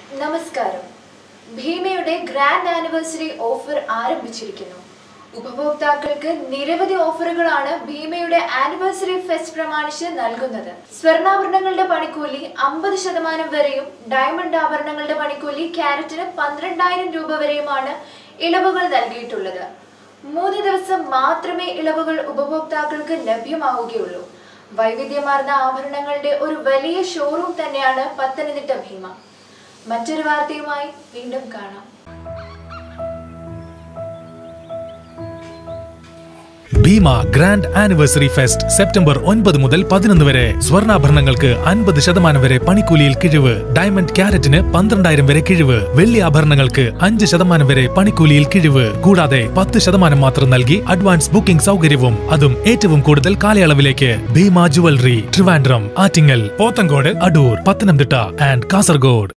നമസ്കാരം ഭീമയുടെ grand anniversary offer ആരംഭിച്ചിരിക്കുന്നു ഉപഭോക്താക്കൾക്ക് നിരവധി ഓഫറുകളാണ് ഭീമയുടെ ആനിവേഴ്സറി ഫെസ്റ്റ് പ്രമാണിച്ച് നൽകുന്നത് സ്വർണ്ണാഭരണങ്ങളുടെ പണിക്കൂലി അമ്പത് ശതമാനം വരെയും ഡയമണ്ട് ആഭരണങ്ങളുടെ പണിക്കൂലി ക്യാരറ്റിന് പന്ത്രണ്ടായിരം രൂപ വരെയുമാണ് ഇളവുകൾ നൽകിയിട്ടുള്ളത് മൂന്ന് ദിവസം മാത്രമേ ഇളവുകൾ ഉപഭോക്താക്കൾക്ക് ലഭ്യമാവുകയുള്ളൂ വൈവിധ്യമാർന്ന ആഭരണങ്ങളുടെ ഒരു വലിയ ഷോറൂം തന്നെയാണ് പത്തനംതിട്ട ഭീമ മറ്റൊരു വാർത്തയുമായി വീണ്ടും കാണാം Bhima grand anniversary fest September ഒൻപത് മുതൽ പതിനൊന്ന് വരെ സ്വർണ്ണാഭരണങ്ങൾക്ക് അൻപത് ശതമാനം വരെ പണിക്കൂലിയിൽ കിഴിവ് ഡയമണ്ട് ക്യാരറ്റിന് പന്ത്രണ്ടായിരം വരെ കിഴിവ് വെള്ളി ആഭരണങ്ങൾക്ക് അഞ്ച് ശതമാനം വരെ പണിക്കൂലിയിൽ കിഴിവ് കൂടാതെ പത്ത് ശതമാനം മാത്രം നൽകി അഡ്വാൻസ് ബുക്കിംഗ് സൗകര്യവും അതും ഏറ്റവും കൂടുതൽ കാലയളവിലേക്ക് ഭീമ ജുവലറി ട്രിവാൻഡ്രം ആറ്റിങ്ങൽ പോത്തങ്കോട് അടൂർ പത്തനംതിട്ട ആൻഡ് കാസർഗോഡ്